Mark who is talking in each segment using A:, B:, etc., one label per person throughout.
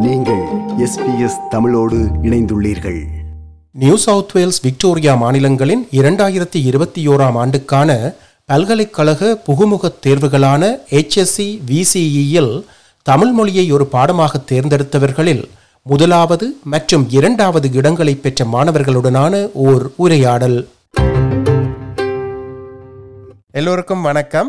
A: நீங்கள் எஸ்பிஎஸ் தமிழோடு இணைந்துள்ளீர்கள்
B: நியூ சவுத் வேல்ஸ் விக்டோரியா மாநிலங்களின் இரண்டாயிரத்தி இருபத்தி ஓராம் ஆண்டுக்கான பல்கலைக்கழக புகுமுகத் தேர்வுகளான HSC விசிஇயில் தமிழ் மொழியை ஒரு பாடமாக தேர்ந்தெடுத்தவர்களில் முதலாவது மற்றும் இரண்டாவது இடங்களை பெற்ற மாணவர்களுடனான ஓர் உரையாடல் எல்லோருக்கும் வணக்கம்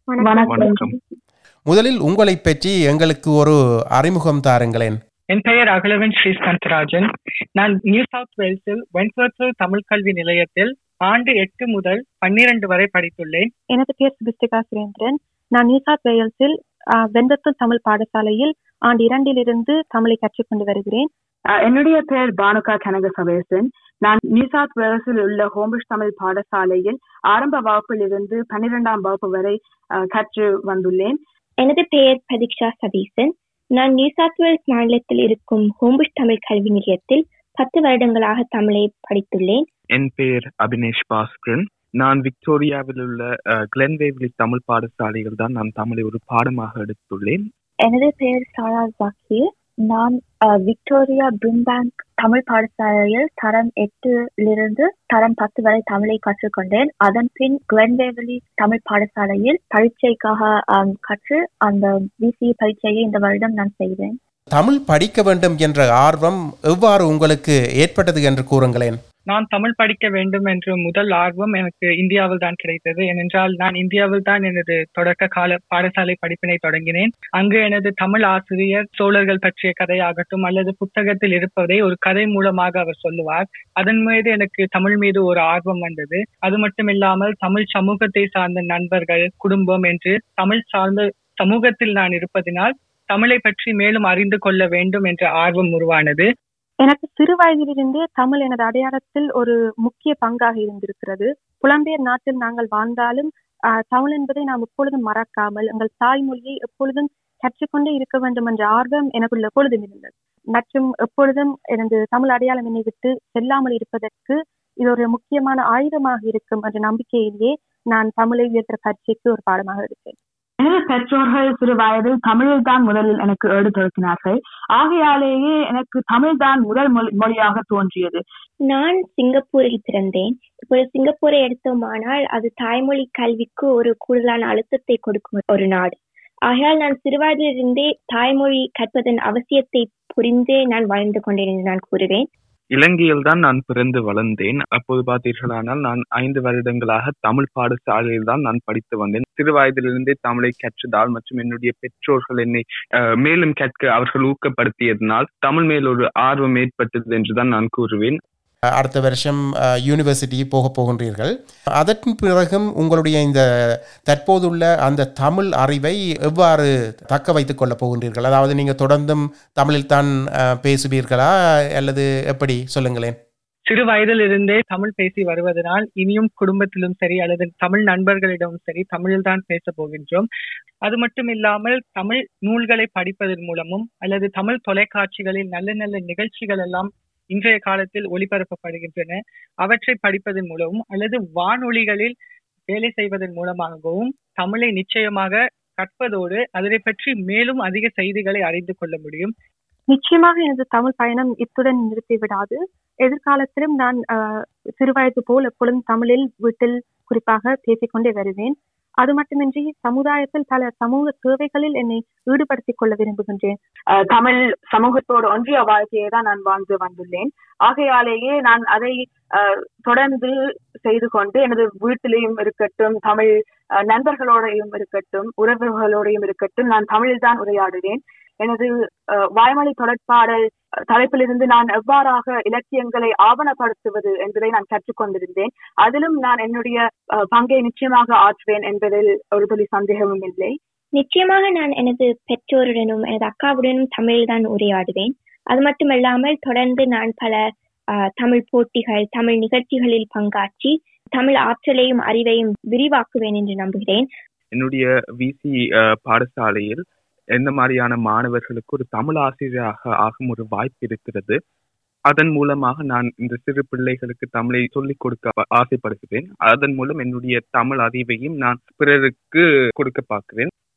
C: வணக்கம்
B: முதலில் உங்களை பற்றி எங்களுக்கு ஒரு அறிமுகம் தாருங்களேன்
C: என் பெயர் அகலவன் ஸ்ரீஸ்கந்தராஜன் நான் நியூ சவுத் வேல்ஸில் வென்வர்த்தில் தமிழ் கல்வி நிலையத்தில் ஆண்டு எட்டு முதல் பன்னிரண்டு வரை படித்துள்ளேன்
D: எனது பெயர் சுபிஸ்டிகா சுரேந்திரன் நான் நியூ சவுத் வேல்ஸில் வெந்தத்தூர் தமிழ் பாடசாலையில் ஆண்டு இரண்டிலிருந்து தமிழை கற்றுக்கொண்டு வருகிறேன்
E: ஆஹ் என்னுடைய பெயர் பானுகா கனக சவேசன் நான் நியூ சவுத் வேல்ஸில் உள்ள ஹோம்பிஷ் தமிழ் பாடசாலையில் ஆரம்ப வகுப்பில் இருந்து பன்னிரெண்டாம் வகுப்பு வரை ஆஹ் கற்று வந்துள்ளேன்
F: எனது பெயர் பிரதீக்ஷா சதீசன் நான் நியூ சவுத் வேல்ஸ் மாநிலத்தில் இருக்கும் ஹோம்புஷ் தமிழ் கல்வி நிலையத்தில் பத்து வருடங்களாக தமிழை படித்துள்ளேன்
G: என் பெயர் அபினேஷ் பாஸ்கரன் நான் விக்டோரியாவில் உள்ள அஹ், கிளென்வேவ்லி தமிழ் பாடசாலையில் தான் நான் தமிழை ஒரு பாடமாக எடுத்துள்ளேன்
H: எனது பெயர் சாரா ஜாக்கீர் நான் அஹ், விக்டோரியா பிரிம்பேங்க் தமிழ் பாடசாலையில் தரம் எட்டிலிருந்து தரம் பத்து வரை தமிழை கற்றுக்கொண்டேன் அதன் பின் குவென்வேவலி தமிழ் பாடசாலையில் பரீட்சைக்காக அஹ், கற்று அந்த பிசி பரீட்சையை இந்த வருடம் நான் செய்தேன்
B: தமிழ் படிக்க வேண்டும் என்ற ஆர்வம் எவ்வாறு உங்களுக்கு ஏற்பட்டது என்று கூறுங்களேன்
C: நான் தமிழ் படிக்க வேண்டும் என்ற முதல் ஆர்வம் எனக்கு இந்தியாவில் தான் கிடைத்தது ஏனென்றால் நான் இந்தியாவில் தான் எனது தொடக்க கால பாடசாலை படிப்பினை தொடங்கினேன் அங்கு எனது தமிழ் ஆசிரியர் சோழர்கள் பற்றிய கதையாகட்டும் அல்லது புத்தகத்தில் இருப்பதை ஒரு கதை மூலமாக அவர் சொல்லுவார் அதன் மீது எனக்கு தமிழ் மீது ஒரு ஆர்வம் வந்தது அது மட்டும் இல்லாமல் தமிழ் சமூகத்தை சார்ந்த நண்பர்கள் குடும்பம் என்று தமிழ் சார்ந்த சமூகத்தில் நான் இருப்பதினால் தமிழை பற்றி மேலும் அறிந்து கொள்ள வேண்டும் என்ற ஆர்வம் உருவானது
D: எனக்கு சிறு வயதிலிருந்தே தமிழ் எனது அடையாளத்தில் ஒரு முக்கிய பங்காக இருந்திருக்கிறது புலம்பெயர் நாட்டில் நாங்கள் வாழ்ந்தாலும் ஆஹ், தமிழ் என்பதை நாம் எப்பொழுதும் மறக்காமல் எங்கள் தாய்மொழியை எப்பொழுதும் கற்றுக்கொண்டே இருக்க வேண்டும் என்ற ஆர்வம் எனக்குள்ள எப்பொழுதும் இருந்தது மற்றும் எப்பொழுதும் எனது தமிழ் அடையாளம் என்னை விட்டு செல்லாமல் இருப்பதற்கு இது ஒரு முக்கியமான ஆயுதமாக இருக்கும் என்ற நம்பிக்கையிலேயே நான் தமிழை உயர்த்துற பரீட்சைக்கு ஒரு பாடமாக எடுத்தேன்
E: எனது பெற்றோர்கள் சிறு வயதில் தமிழில் தான் முதலில் எனக்கு ஏடு தொடக்கினார்கள் ஆகையாலேயே எனக்கு தமிழ் தான் முதல் மொழி- மொழியாக தோன்றியது
F: நான் சிங்கப்பூரில் பிறந்தேன் இப்பொழுது சிங்கப்பூரை எடுத்தோமானால் அது தாய்மொழி கல்விக்கு ஒரு கூடுதலான அழுத்தத்தை கொடுக்கும் ஒரு நாடு ஆகையால் நான் சிறுவயதிலிருந்தே தாய்மொழி கற்பதன் அவசியத்தை புரிந்தே நான் வாழ்ந்து கொண்டேன் என்று நான் கூறுவேன்
G: இலங்கையில் தான் நான் பிறந்து வளர்ந்தேன் அப்போது பார்த்தீர்களானால் நான் ஐந்து வருடங்களாக தமிழ் பாடசாலையில் தான் நான் படித்து வந்தேன் சிறு வயதிலிருந்தே தமிழை கற்றதால் மற்றும் என்னுடைய பெற்றோர்கள் என்னை அஹ், மேலும் கற்க அவர்கள் ஊக்கப்படுத்தியதனால் தமிழ் மேல் ஒரு ஆர்வம் ஏற்பட்டது என்றுதான் நான் கூறுவேன்
B: அடுத்த வருஷம் யூனிவர்சிட்டி போக போகின்றீர்கள் அதற்கு பிறகும் உங்களுடைய இந்த தற்போதுள்ள அந்த தமிழ் அறிவை எவ்வாறு தக்க வைத்துக் கொள்ளப் போகின்றீர்கள் அதாவது நீங்கள் தொடர்ந்தும் தமிழில் தான் அஹ், பேசுவீர்களா அல்லது எப்படி சொல்லுங்களேன்
C: சிறு வயதிலிருந்தே தமிழ் பேசி வருவதனால் இனியும் குடும்பத்திலும் சரி அல்லது தமிழ் நண்பர்களிடமும் சரி தமிழில் தான் பேச போகின்றோம் அது மட்டும் இல்லாமல் தமிழ் நூல்களை படிப்பதன் மூலமும் அல்லது தமிழ் தொலைக்காட்சிகளில் நல்ல நல்ல நிகழ்ச்சிகள் எல்லாம் இன்றைய காலத்தில் ஒளிபரப்பப்படுகின்றன அவற்றை படிப்பதன் மூலமும் அல்லது வானொலிகளில் வேலை செய்வதன் மூலமாகவும் தமிழை நிச்சயமாக கற்பதோடு அதனை பற்றி மேலும் அதிக செய்திகளை அறிந்து கொள்ள முடியும்
D: நிச்சயமாக எனது தமிழ் பயணம் இத்துடன் நிறுத்திவிடாது எதிர்காலத்திலும் நான் ஆஹ், சிறுவயது போல் எப்பொழுதும் தமிழில் வீட்டில் குறிப்பாக பேசிக்கொண்டே வருவேன் அது மட்டுமின்றி சமுதாயத்தில் பல சமூக சேவைகளில் என்னை ஈடுபடுத்திக் கொள்ள விரும்புகின்றேன்
E: ஆஹ் தமிழ் சமூகத்தோடு ஒன்றிய வாழ்க்கையை தான் நான் வாழ்ந்து வந்துள்ளேன் ஆகையாலேயே நான் அதை ஆஹ், தொடர்ந்து செய்து கொண்டு எனது வீட்டிலேயும் இருக்கட்டும் தமிழ் ஆஹ், நண்பர்களோடையும் இருக்கட்டும் உறவுகளோடையும் இருக்கட்டும் நான் தமிழில் தான் உரையாடுவேன் எனது ஆஹ், வாய்மொழி தொடர்பாடல் தலைப்பிலிருந்து நான் எவ்வாறாக இலக்கியங்களை ஆவணப்படுத்துவது என்பதை நான் கற்றுக்கொண்டிருந்தேன் அதிலும் நான் என்னுடைய ஆஹ், பங்கை நிச்சயமாக ஆற்றுவேன் என்பதில் ஒரு துளி சந்தேகமும் இல்லை
F: நிச்சயமாக நான் எனது பெற்றோருடனும் எனது அக்காவுடனும் தமிழில் தான் உரையாடுவேன் அது மட்டுமல்லாமல் தொடர்ந்து நான் பல ஆஹ், தமிழ் போட்டிகள் தமிழ் நிகழ்ச்சிகளில் பங்காற்றி தமிழ் ஆற்றலையும் அறிவையும் விரிவாக்குவேன் என்று நம்புகிறேன்
G: என்னுடைய விசி பாடசாலையில் எந்த மாதிரியான மாணவர்களுக்கு ஒரு தமிழ் ஆசிரியராக ஆகும் ஒரு வாய்ப்பு இருக்கிறது அதன் மூலமாக நான் இந்த சிறு பிள்ளைகளுக்கு தமிழை சொல்லிக் கொடுக்க ஆசைப்படுகிறேன் அதன் மூலம் என்னுடைய தமிழ் அறிவையும் நான் பிறருக்கு கொடுக்க பார்க்கிறேன்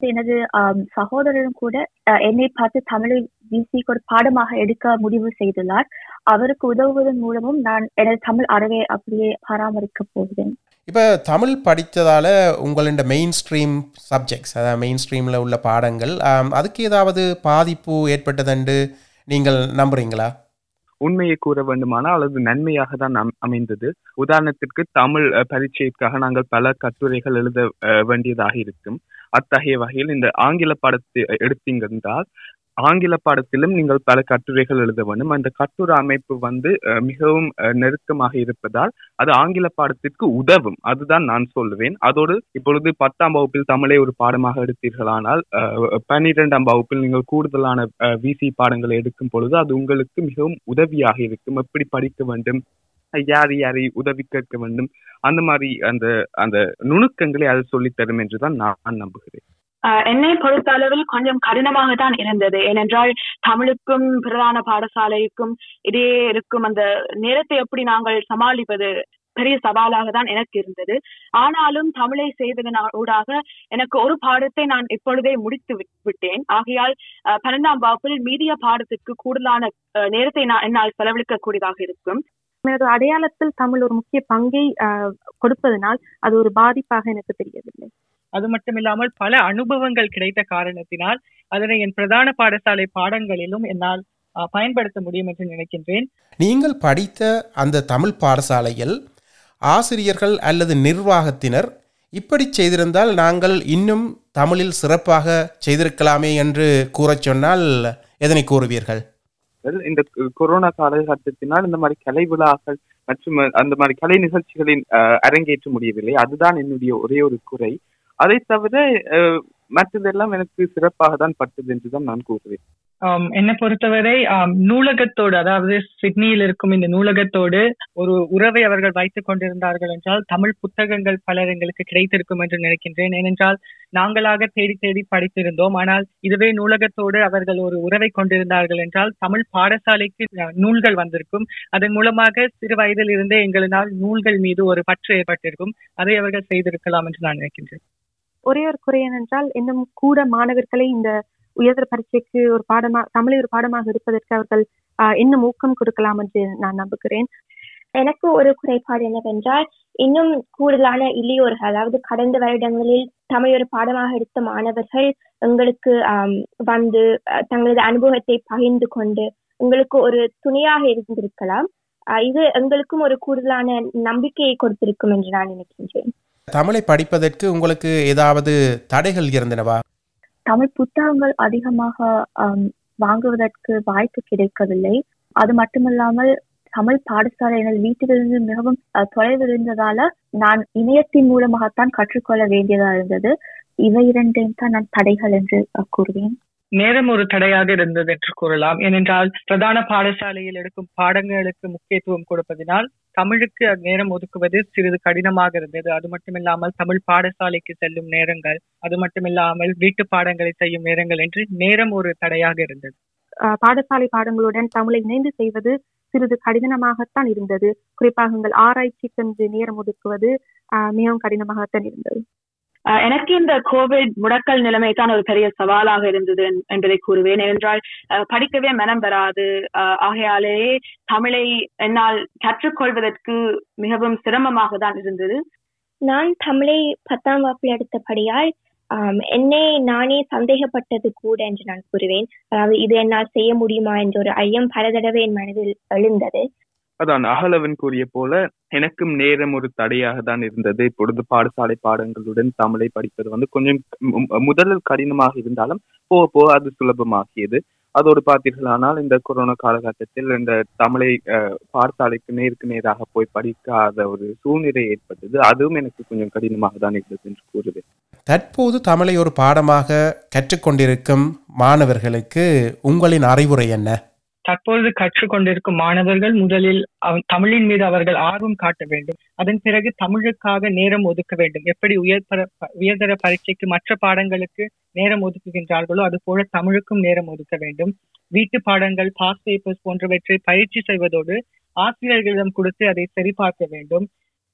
H: எனது ஆம், சகோதரரும் கூட அஹ், என்னை பார்த்து தமிழை வீசி ஒரு பாடமாக எடுக்க முடிவு செய்துள்ளார் அவருக்கு உதவுவதன் மூலமும் நான் எனது தமிழ் அறிவை அப்படியே பராமரிக்கப் போகிறேன்
B: இப்போ தமிழ் படித்ததால உங்களோட மெயின் ஸ்ட்ரீம் சப்ஜெக்ட்ஸ் அதாவது மெயின் ஸ்ட்ரீமில் உள்ள பாடங்கள் ஆம், அதுக்கு ஏதாவது பாதிப்பு ஏற்பட்டதுண்டு நீங்கள் நம்புறீங்களா
G: உண்மையை கூற வேண்டுமானால் அது நன்மையாக தான் அம்- அமைந்தது உதாரணத்திற்கு தமிழ் அஹ், பரீட்சைக்காக நாங்கள் பல கட்டுரைகள் எழுத அஹ், வேண்டியதாக இருக்கும் அத்தகைய வகையில் இந்த ஆங்கில பாடத்தை எடுத்தீங்கன்றால் ஆங்கில பாடத்திலும் நீங்கள் பல கட்டுரைகள் எழுத வேண்டும் அந்த கட்டுரை அமைப்பு வந்து அஹ், மிகவும் அஹ், நெருக்கமாக இருப்பதால் அது ஆங்கில பாடத்திற்கு உதவும் அதுதான் நான் சொல்லுவேன் அதோடு இப்பொழுது பத்தாம் வகுப்பில் தமிழை ஒரு பாடமாக எடுத்தீர்களானால் அஹ், பன்னிரெண்டாம் வகுப்பில் நீங்கள் கூடுதலான விசி பாடங்களை எடுக்கும் பொழுது அது உங்களுக்கு மிகவும் உதவியாக இருக்கும் எப்படி படிக்க வேண்டும் யார் யாரை உதவி கேட்க வேண்டும் அந்த மாதிரி அந்த அந்த நுணுக்கங்களை அது சொல்லித் தரும் என்றுதான் நான் நம்புகிறேன்
E: ஆஹ் என்னை பொறுத்த அளவில் கொஞ்சம் கடினமாக தான் இருந்தது ஏனென்றால் தமிழுக்கும் பிரதான பாடசாலைக்கும் இடையே இருக்கும் அந்த நேரத்தை எப்படி நாங்கள் சமாளிப்பது பெரிய சவாலாக தான் எனக்கு இருந்தது ஆனாலும் தமிழை செய்ததன் ஊடாக எனக்கு ஒரு பாடத்தை நான் இப்பொழுதே முடித்து விட்- விட்டேன் ஆகையால் ஆஹ் பன்னெண்டாம் வகுப்பில் மீதிய பாடத்திற்கு கூடுதலான ஆஹ் நேரத்தை நான் என்னால் செலவழிக்க கூடியதாக இருக்கும்
D: எனது அடையாளத்தில் தமிழ் ஒரு முக்கிய பங்கை ஆஹ், கொடுப்பதனால் அது ஒரு பாதிப்பாக எனக்கு தெரியவில்லை
C: அது மட்டுமில்லாமல் பல அனுபவங்கள் கிடைத்த காரணத்தினால் அதனை என் பிரதான பாடசாலை பாடங்களிலும் என்னால் அஹ், பயன்படுத்த முடியும் என்று நினைக்கின்றேன்
B: நீங்கள் படித்த அந்த தமிழ் பாடசாலையில் ஆசிரியர்கள் அல்லது நிர்வாகத்தினர் இப்படி செய்திருந்தால் நாங்கள் இன்னும் தமிழில் சிறப்பாக செய்திருக்கலாமே என்று கூறச் சொன்னால் எதனை கூறுவீர்கள்
G: அதாவது இந்த கொ- கொரோனா காலகட்டத்தினால் இந்த மாதிரி கலை விழாக்கள் மற்றும் அந்த மாதிரி கலை நிகழ்ச்சிகளின் அஹ், அரங்கேற்ற முடியவில்லை அதுதான் என்னுடைய ஒரே ஒரு குறை அதை தவிர அஹ், மற்றதெல்லாம் எனக்கு சிறப்பாக தான் பட்டது என்றுதான் நான் கூறுவேன்
C: ஆம், என்னை பொறுத்தவரை ஆம், நூலகத்தோடு அதாவது சிட்னியில் இருக்கும் இந்த நூலகத்தோடு ஒரு உறவை அவர்கள் வைத்துக் கொண்டிருந்தார்கள் என்றால் தமிழ் புத்தகங்கள் பலர் எங்களுக்கு கிடைத்திருக்கும் என்று நினைக்கின்றேன் ஏனென்றால் நாங்களாக தேடி தேடி படித்திருந்தோம் ஆனால் இதுவே நூலகத்தோடு அவர்கள் ஒரு உறவை கொண்டிருந்தார்கள் என்றால் தமிழ் பாடசாலைக்கு அஹ், நூல்கள் வந்திருக்கும் அதன் மூலமாக சிறு வயதில் இருந்தே எங்களினால் நூல்கள் மீது ஒரு பற்று ஏற்பட்டிருக்கும் அதை அவர்கள் செய்திருக்கலாம் என்று நான் நினைக்கின்றேன்
D: ஒரே ஒரு குறை என்னென்றால் இன்னும் கூட மாணவர்களை இந்த உயர்தர பரீட்சைக்கு ஒரு பாடமா தமிழை ஒரு பாடமாக எடுப்பதற்கு அவர்கள் ஆஹ், இன்னும் ஊக்கம் கொடுக்கலாம் என்று நான் நம்புகிறேன்
F: எனக்கு ஒரு குறைபாடு என்னவென்றால் இன்னும் கூடுதலான இளையோர்கள் அதாவது கடந்த வருடங்களில் தமிழ் ஒரு பாடமாக எடுத்த மாணவர்கள் எங்களுக்கு ஆம், வந்து அஹ், தங்களது அனுபவத்தை பகிர்ந்து கொண்டு உங்களுக்கு ஒரு துணையாக இருந்திருக்கலாம் அஹ், இது எங்களுக்கும் ஒரு கூடுதலான நம்பிக்கையை கொடுத்திருக்கும் என்று நான் நினைக்கின்றேன்
B: தமிழை படிப்பதற்கு உங்களுக்கு ஏதாவது தடைகள் இருந்தனவா
H: தமிழ் புத்தகங்கள் அதிகமாக ஆம், வாங்குவதற்கு வாய்ப்பு கிடைக்கவில்லை அது மட்டுமல்லாமல் தமிழ் பாடசாலை எனது வீட்டிலிருந்து மிகவும் அஹ், தொலைவில் இருந்ததால நான் இணையத்தின் மூலமாகத்தான் கற்றுக்கொள்ள வேண்டியதா இருந்தது இவை இரண்டையும் தான் நான் தடைகள் என்று அஹ், கூறுவேன்
C: நேரம் ஒரு தடையாக இருந்தது என்று கூறலாம் ஏனென்றால் பிரதான பாடசாலையில் எடுக்கும் பாடங்களுக்கு முக்கியத்துவம் கொடுப்பதினால் தமிழுக்கு நேரம் ஒதுக்குவது சிறிது கடினமாக இருந்தது அது மட்டுமில்லாமல் தமிழ் பாடசாலைக்கு செல்லும் நேரங்கள் அது மட்டுமில்லாமல் வீட்டு பாடங்களை செய்யும் நேரங்கள் என்று நேரம் ஒரு தடையாக இருந்தது
D: ஆஹ், பாடசாலை பாடங்களுடன் தமிழை இணைந்து செய்வது சிறிது கடினமாகத்தான் இருந்தது குறிப்பாக உங்கள் ஆராய்ச்சிக்கு என்று நேரம் ஒதுக்குவது ஆஹ், மிகவும் கடினமாகத்தான் இருந்தது
E: ஆஹ் எனக்கு இந்த கோவிட் முடக்கல் நிலைமை தான் ஒரு பெரிய சவாலாக இருந்தது என்- என்பதை கூறுவேன் ஏனென்றால் ஆஹ் படிக்கவே மனம் வராது ஆஹ் ஆகையாலேயே தமிழை என்னால் கற்றுக்கொள்வதற்கு மிகவும் சிரமமாக தான் இருந்தது
F: நான் தமிழை பத்தாம் வகுப்பில் எடுத்தபடியால் ஆம், என்னை நானே சந்தேகப்பட்டது கூட என்று நான் கூறுவேன் அதாவது இது என்னால் செய்ய முடியுமா என்ற ஒரு ஐயம் பல தடவை என் மனதில் எழுந்தது
G: அதான் அகலவன் கூறிய போல எனக்கும் நேரம் ஒரு தடையாக தான் இருந்தது இப்பொழுது பாடசாலை பாடங்களுடன் தமிழை படிப்பது வந்து கொஞ்சம் மு- முதலில் கடினமாக இருந்தாலும் போக போக அது சுலபமாகியது அதோடு பார்த்தீர்களானால் இந்த கொரோனா காலகட்டத்தில் இந்த தமிழை அஹ், பாடசாலைக்கு நேருக்கு நேராக போய் படிக்காத ஒரு சூழ்நிலை ஏற்பட்டது அதுவும் எனக்கு கொஞ்சம் கடினமாக தான் இருந்தது என்று கூறுவேன்
B: தற்போது தமிழை ஒரு பாடமாக கற்றுக்கொண்டிருக்கும் மாணவர்களுக்கு உங்களின் அறிவுரை என்ன
C: தற்பொழுது கற்றுக்கொண்டிருக்கும் மாணவர்கள் முதலில் அவ- தமிழின் மீது அவர்கள் ஆர்வம் காட்ட வேண்டும் அதன் பிறகு தமிழுக்காக நேரம் ஒதுக்க வேண்டும் எப்படி உயர்தர உயர்தர பரீட்சைக்கு மற்ற பாடங்களுக்கு நேரம் ஒதுக்குகின்றார்களோ அது போல தமிழுக்கும் நேரம் ஒதுக்க வேண்டும் வீட்டு பாடங்கள் பாஸ் பேப்பர்ஸ் போன்றவற்றை பயிற்சி செய்வதோடு ஆசிரியர்களிடம் கொடுத்து அதை சரிபார்க்க வேண்டும்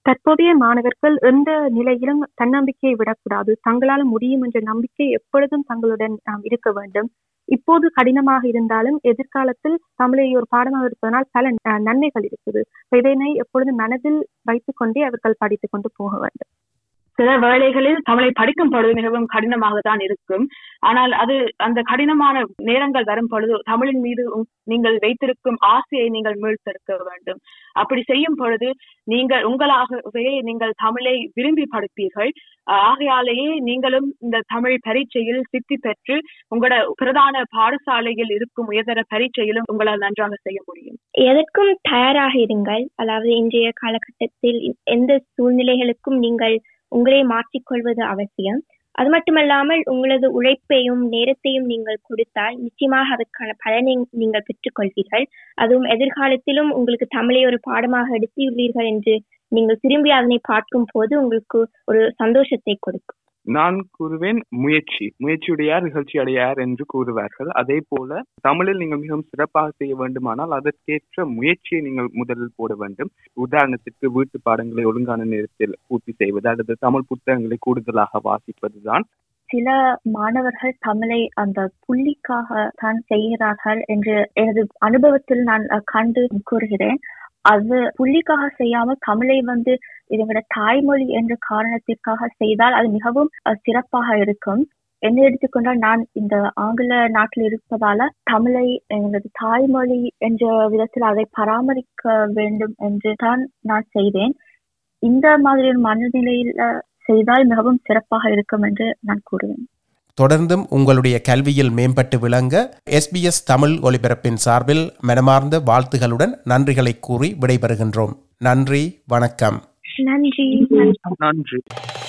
D: தற்போதைய மாணவர்கள் எந்த நிலையிலும் தன்னம்பிக்கையை விடக்கூடாது தங்களால் முடியும் என்ற நம்பிக்கை எப்பொழுதும் தங்களுடன் ஆம், இருக்க வேண்டும் இப்போது கடினமாக இருந்தாலும் எதிர்காலத்தில் தமிழை ஒரு பாடமாக இருப்பதனால் பல அஹ், நன்மைகள் இருக்குது இதனை எப்பொழுதும் மனதில் வைத்துக் கொண்டே அவர்கள் படித்துக் கொண்டு போக வேண்டும்
E: சில வேளைகளில் தமிழை படிக்கும் பொழுது மிகவும் கடினமாக தான் இருக்கும் ஆனால் அது அந்த கடினமான நேரங்கள் வரும் பொழுது தமிழின் மீது உங்- நீங்கள் வைத்திருக்கும் ஆசையை நீங்கள் மீள்தெடுக்க வேண்டும் அப்படி செய்யும் பொழுது நீங்கள் உங்களாகவே நீங்கள் தமிழை விரும்பி படிப்பீர்கள் ஆஹ் ஆகையாலேயே நீங்களும் இந்த தமிழ் பரீட்சையில் சித்தி பெற்று உங்களோட பிரதான பாடசாலையில் இருக்கும் உயர்தர பரீட்சையிலும் உங்களால் நன்றாக செய்ய முடியும்
F: எதற்கும் தயாராக இருங்கள் அதாவது இன்றைய காலகட்டத்தில் எந்த சூழ்நிலைகளுக்கும் நீங்கள் உங்களை மாற்றிக்கொள்வது அவசியம் அது மட்டுமல்லாமல் உங்களது உழைப்பையும் நேரத்தையும் நீங்கள் கொடுத்தால் நிச்சயமாக அதற்கான பலனை நீங்கள் பெற்றுக்கொள்வீர்கள் அதுவும் எதிர்காலத்திலும் உங்களுக்கு தமிழை ஒரு பாடமாக எடுத்துள்ளீர்கள் என்று நீங்கள் திரும்பி அதனை பார்க்கும் போது உங்களுக்கு ஒரு சந்தோஷத்தை கொடுக்கும்
G: நான் கூறுவேன் முயற்சி முயற்சியுடையார் நிகழ்ச்சி அடையார் என்று கூறுவார்கள் அதே போல தமிழில் நீங்கள் மிகவும் சிறப்பாக செய்ய வேண்டுமானால் அதற்கேற்ற முயற்சியை நீங்கள் முதலில் போட வேண்டும் உதாரணத்திற்கு வீட்டு பாடங்களை ஒழுங்கான நேரத்தில் பூர்த்தி செய்வது அல்லது தமிழ் புத்தகங்களை கூடுதலாக வாசிப்பதுதான்
H: சில மாணவர்கள் தமிழை அந்த புள்ளிக்காக தான் செய்கிறார்கள் என்று எனது அனுபவத்தில் நான் அஹ், கண்டு கூறுகிறேன் அது புள்ளிக்காக செய்யாமல் தமிழை வந்து இதோட தாய்மொழி என்ற காரணத்திற்காக செய்தால் அது மிகவும் அஹ், சிறப்பாக இருக்கும் என்ன எடுத்துக்கொண்டால் நான் இந்த ஆங்கில நாட்டில் இருப்பதால தமிழை எனது தாய்மொழி என்ற விதத்தில் அதை பராமரிக்க வேண்டும் என்று தான் நான் செய்தேன் இந்த மாதிரியான மனநிலையில் அஹ், செய்தால் மிகவும் சிறப்பாக இருக்கும் என்று நான் கூறுவேன்
B: தொடர்ந்தும் உங்களுடைய கல்வியில் மேம்பட்டு விளங்க எஸ்பிஎஸ் தமிழ் ஒலிபரப்பின் சார்பில் மனமார்ந்த வாழ்த்துகளுடன் நன்றிகளை கூறி விடைபெறுகின்றோம் நன்றி வணக்கம்
F: நன்றி
G: நன்றி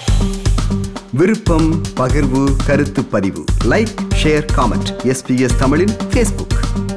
A: விருப்பம் பகிர்வு கருத்து பதிவு லைக் ஷேர் காமெண்ட் எஸ்பிஎஸ் தமிழின் ஃபேஸ்புக்